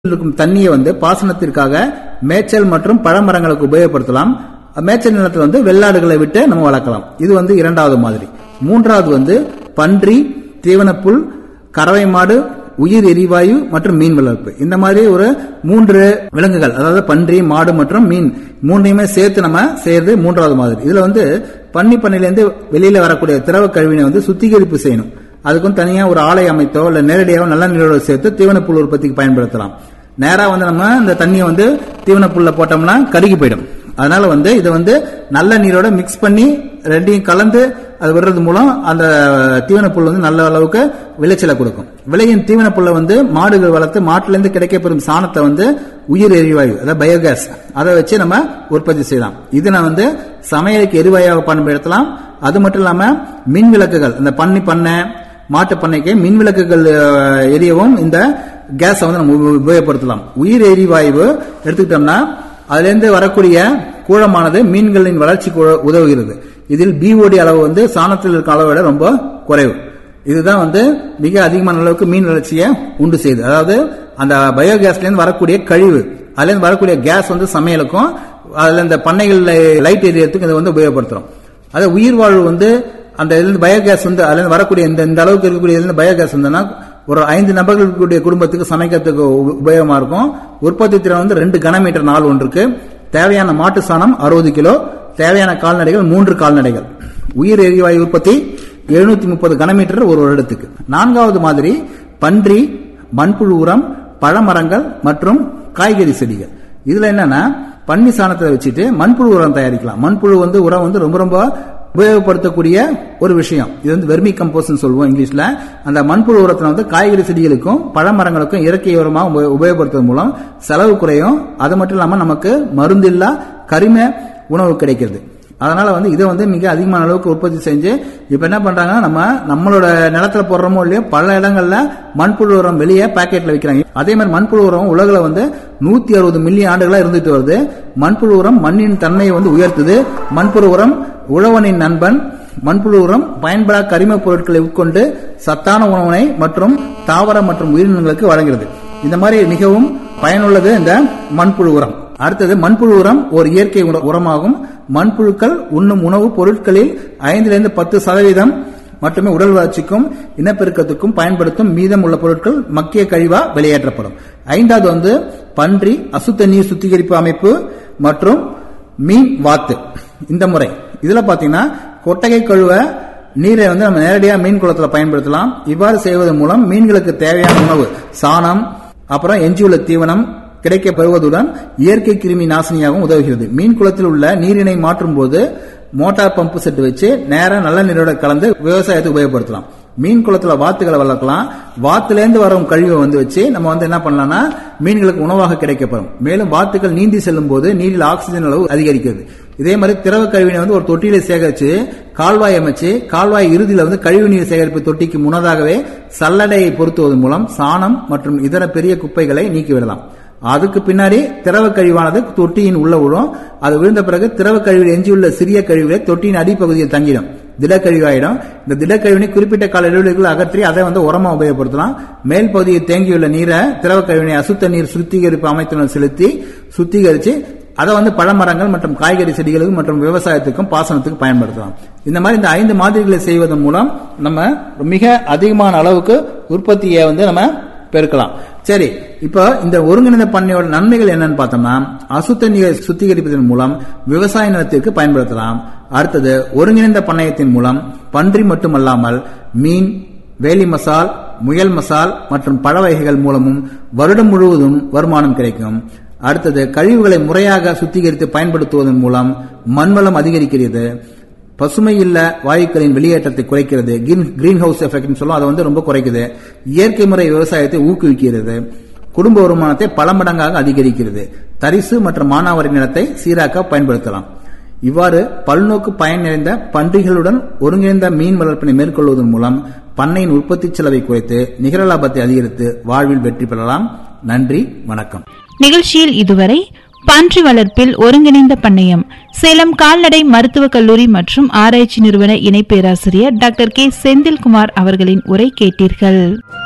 இருக்கும் தண்ணியை வந்து பாசனத்திற்காக மேய்ச்சல் மற்றும் பழமரங்களுக்கு உபயோகப்படுத்தலாம் மேய்ச்சல் நிலத்தில் வந்து வெள்ளாடுகளை விட்டு நம்ம வளர்க்கலாம் இது வந்து இரண்டாவது மாதிரி மூன்றாவது வந்து பன்றி தீவனப்புல் கறவை மாடு உயிர் எரிவாயு மற்றும் மீன் வளர்ப்பு இந்த மாதிரி ஒரு மூன்று விலங்குகள் அதாவது பன்றி மாடு மற்றும் மீன் மூன்றையுமே சேர்த்து நம்ம செய்யறது மூன்றாவது மாதிரி இதுல வந்து பன்னி பண்ணையிலேருந்து வெளியில வரக்கூடிய திரவ கழிவினை வந்து சுத்திகரிப்பு செய்யணும் அதுக்கும் தனியா ஒரு ஆலை அமைத்தோ இல்ல நேரடியாகவோ நல்ல நீரோட சேர்த்து தீவனப்புல் உற்பத்திக்கு பயன்படுத்தலாம் நேரா வந்து நம்ம இந்த தண்ணியை வந்து தீவனப்புல்ல போட்டோம்னா கருகி போயிடும் அதனால வந்து இதை வந்து நல்ல நீரோட மிக்ஸ் பண்ணி ரெண்டையும் கலந்து அது விடுறது மூலம் அந்த தீவனப்புல் வந்து நல்ல அளவுக்கு விளைச்சலை கொடுக்கும் விளையின் தீவனப்புல்லை வந்து மாடுகள் வளர்த்து மாட்டிலிருந்து கிடைக்கப்பெறும் சாணத்தை வந்து உயிர் எரிவாயு அதாவது பயோகேஸ் அதை வச்சு நம்ம உற்பத்தி செய்யலாம் இதனை வந்து சமையலுக்கு எரிவாயுவாக பயன்படுத்தலாம் அது மட்டும் இல்லாம மின் விளக்குகள் இந்த பண்ணி பண்ணை மாட்டு பண்ணைக்கு மின் விளக்குகள் அஹ், எரியவும் இந்த கேஸை வந்து நம்ம உப- உபயோகப்படுத்தலாம் உயிர் எரிவாயு எடுத்துக்கிட்டோம்னா அதுல இருந்து வரக்கூடிய கூழமானது மீன்களின் வளர்ச்சிக்கு உ- உதவுகிறது இதில் பிஓடி அளவு வந்து சாணத்தில் இருக்க அளவை விட ரொம்ப குறைவு இதுதான் வந்து மிக அதிகமான அளவுக்கு மீன் வளர்ச்சியை உண்டு செய்யுது அதாவது அந்த பயோகேஸ்ல இருந்து வரக்கூடிய கழிவு அதுல இருந்து வரக்கூடிய கேஸ் வந்து சமையலுக்கும் அதுல இந்த பண்ணைகள்ல லைட் எரியறதுக்கு இதை வந்து உபயோகப்படுத்துறோம் அது உயிர் வாழ்வு வந்து அந்த இதுல இருந்து பயோகேஸ் வந்து அதுல இருந்து வரக்கூடிய இந்த இந்த அளவுக்கு இருக்கக்கூடிய இதுல இருந்து பயோகேஸ் வந்ததுன்னா ஒரு ஐந்து நபர்களுடைய குடும்பத்துக்கு சமைக்கிறதுக்கு உ- உபயோகமா இருக்கும் உற்பத்தி திறன் வந்து ரெண்டு கனமீட்டர் நாள் ஒன்றுக்கு தேவையான மாட்டு சாணம் அறுபது கிலோ தேவையான கால்நடைகள் மூன்று கால்நடைகள் உயிர் எரிவாயு உற்பத்தி எழுநூத்தி முப்பது கனமீட்டர் ஒரு வருடத்துக்கு நான்காவது மாதிரி பன்றி மண்புழு உரம் பழமரங்கள் மற்றும் காய்கறி செடிகள் இதுல என்னன்னா பன்னி சாணத்தை வச்சுட்டு மண்புழு உரம் தயாரிக்கலாம் மண்புழு வந்து உரம் வந்து ரொம்ப ரொம்ப உபயோகப்படுத்தக்கூடிய ஒரு விஷயம் இது வந்து வெர்மி கம்போஸ்ட் சொல்லுவோம் இங்கிலீஷ்ல அந்த மண்புழு உரத்தை வந்து காய்கறி செடிகளுக்கும் பழமரங்களுக்கும் இயற்கை உரமாக உப- உபயோகப்படுத்துவதன் மூலம் செலவு குறையும் அது மட்டும் இல்லாம நமக்கு மருந்தில்லா கரிம உணவு கிடைக்கிறது அதனால வந்து இதை வந்து மிக அதிகமான அளவுக்கு உற்பத்தி செஞ்சு இப்ப என்ன பண்றாங்கன்னா நம்ம நம்மளோட நிலத்துல போடுறோமோ இல்லையோ பல இடங்கள்ல மண்புழு உரம் வெளியே பாக்கெட்ல விற்கிறாங்க அதே மாதிரி மண்புழு உரம் உலகில் வந்து நூத்தி அறுபது மில்லியன் ஆண்டுகளா இருந்துட்டு வருது மண்புழு உரம் மண்ணின் தன்மையை வந்து உயர்த்துது மண்புழு உரம் உழவனின் நண்பன் மண்புழு உரம் பயன்படா கரிமப் பொருட்களை உட்கொண்டு சத்தான உணவினை மற்றும் தாவர மற்றும் உயிரினங்களுக்கு வழங்குகிறது இந்த மாதிரி மிகவும் பயனுள்ளது இந்த மண்புழு உரம் அடுத்தது மண்புழு உரம் ஒரு இயற்கை உர- உரமாகும் மண்புழுக்கள் உண்ணும் உணவுப் பொருட்களில் ஐந்திலிருந்து பத்து சதவீதம் மட்டுமே உடல் வளர்ச்சிக்கும் இனப்பெருக்கத்துக்கும் பயன்படுத்தும் மீதம் உள்ள பொருட்கள் மக்கிய கழிவா வெளியேற்றப்படும் ஐந்தாவது வந்து பன்றி அசுத்த நீர் சுத்திகரிப்பு அமைப்பு மற்றும் மீன் வாத்து இந்த முறை இதுல பாத்தீங்கன்னா கொட்டகை கழுவ நீரை வந்து நம்ம நேரடியா மீன் குளத்துல பயன்படுத்தலாம் இவ்வாறு செய்வதன் மூலம் மீன்களுக்கு தேவையான உணவு சாணம் அப்புறம் எஞ்சியுள்ள தீவனம் கிடைக்க பெறுவதுடன் இயற்கை கிருமி நாசினியாகவும் உதவுகிறது மீன் குளத்தில் உள்ள நீரினை மாற்றும் போது மோட்டார் பம்பு செட் வச்சு நேரா நல்ல நீரோட கலந்து விவசாயத்துக்கு உபயோகப்படுத்தலாம் மீன் குளத்துல வாத்துகளை வளர்க்கலாம் வாத்துலேருந்து வரும் கழிவை வந்து வச்சு நம்ம வந்து என்ன பண்ணலாம்னா மீன்களுக்கு உணவாக கிடைக்கப்படும் மேலும் வாத்துக்கள் நீந்தி செல்லும் போது நீரில் ஆக்சிஜன் அளவு அதிகரிக்கிறது இதே மாதிரி திரவ கழிவினை வந்து ஒரு தொட்டியில சேகரிச்சு கால்வாய் அமைச்சு கால்வாய் இறுதியில வந்து கழிவு நீர் சேகரிப்பு தொட்டிக்கு முன்னதாகவே சல்லடையை பொருத்துவதன் மூலம் சாணம் மற்றும் இதர பெரிய குப்பைகளை நீக்கிவிடலாம் அதுக்கு பின்னாடி திரவ கழிவானது தொட்டியின் உள்ள விழும் அது விழுந்த பிறகு திரவ கழிவில் எஞ்சியுள்ள சிறிய கழிவுகளை தொட்டியின் அடிப்பகுதியில் தங்கிடும் திடக்கழிவாயிடும் இந்த திடக்கழிவினை குறிப்பிட்ட கால இடைவெளிக்குள் அகற்றி அதை வந்து உரமா உபயோகப்படுத்தலாம் மேல் பகுதியில் தேங்கியுள்ள நீரை திரவ கழிவினை அசுத்த நீர் சுத்திகரிப்பு அமைப்பினர் செலுத்தி சுத்திகரிச்சு அதை வந்து பழமரங்கள் மற்றும் காய்கறி செடிகளுக்கு மற்றும் விவசாயத்துக்கும் பாசனத்துக்கும் பயன்படுத்தலாம் இந்த மாதிரி இந்த ஐந்து மாதிரிகளை செய்வதன் மூலம் நம்ம மிக அதிகமான அளவுக்கு உற்பத்தியை வந்து நம்ம பெருக்கலாம் சரி இப்போ இந்த ஒருங்கிணைந்த பண்ணையோட நன்மைகள் என்னன்னு பார்த்தோம்னா அசுத்த நீரை சுத்திகரிப்பதன் மூலம் விவசாய நிலத்திற்கு பயன்படுத்தலாம் அடுத்தது ஒருங்கிணைந்த பண்ணையத்தின் மூலம் பன்றி மட்டுமல்லாமல் மீன் வேலி மசால் முயல் மசால் மற்றும் பழ வகைகள் மூலமும் வருடம் முழுவதும் வருமானம் கிடைக்கும் அடுத்தது கழிவுகளை முறையாக சுத்திகரித்து பயன்படுத்துவதன் மூலம் மண்வளம் அதிகரிக்கிறது பசுமை இல்ல வாயுக்களின் வெளியேற்றத்தை குறைக்கிறது கிரீன் ஹவுஸ் எஃபெக்ட் சொல்லுவோம் அதை வந்து ரொம்ப குறைக்குது இயற்கை முறை விவசாயத்தை ஊக்குவிக்கிறது குடும்ப வருமானத்தை பல மடங்காக அதிகரிக்கிறது தரிசு மற்றும் மானாவாரி நிலத்தை சீராக்க பயன்படுத்தலாம் இவ்வாறு பல்நோக்கு பயன் நிறைந்த பன்றிகளுடன் ஒருங்கிணைந்த மீன் வளர்ப்பினை மேற்கொள்வதன் மூலம் பண்ணையின் உற்பத்தி செலவை குறைத்து நிகர லாபத்தை அதிகரித்து வாழ்வில் வெற்றி பெறலாம் நன்றி வணக்கம் நிகழ்ச்சியில் இதுவரை பன்றி வளர்ப்பில் ஒருங்கிணைந்த பண்ணையம் சேலம் கால்நடை மருத்துவக் கல்லூரி மற்றும் ஆராய்ச்சி நிறுவன இணை பேராசிரியர் டாக்டர் கே செந்தில்குமார் அவர்களின் உரை கேட்டீர்கள்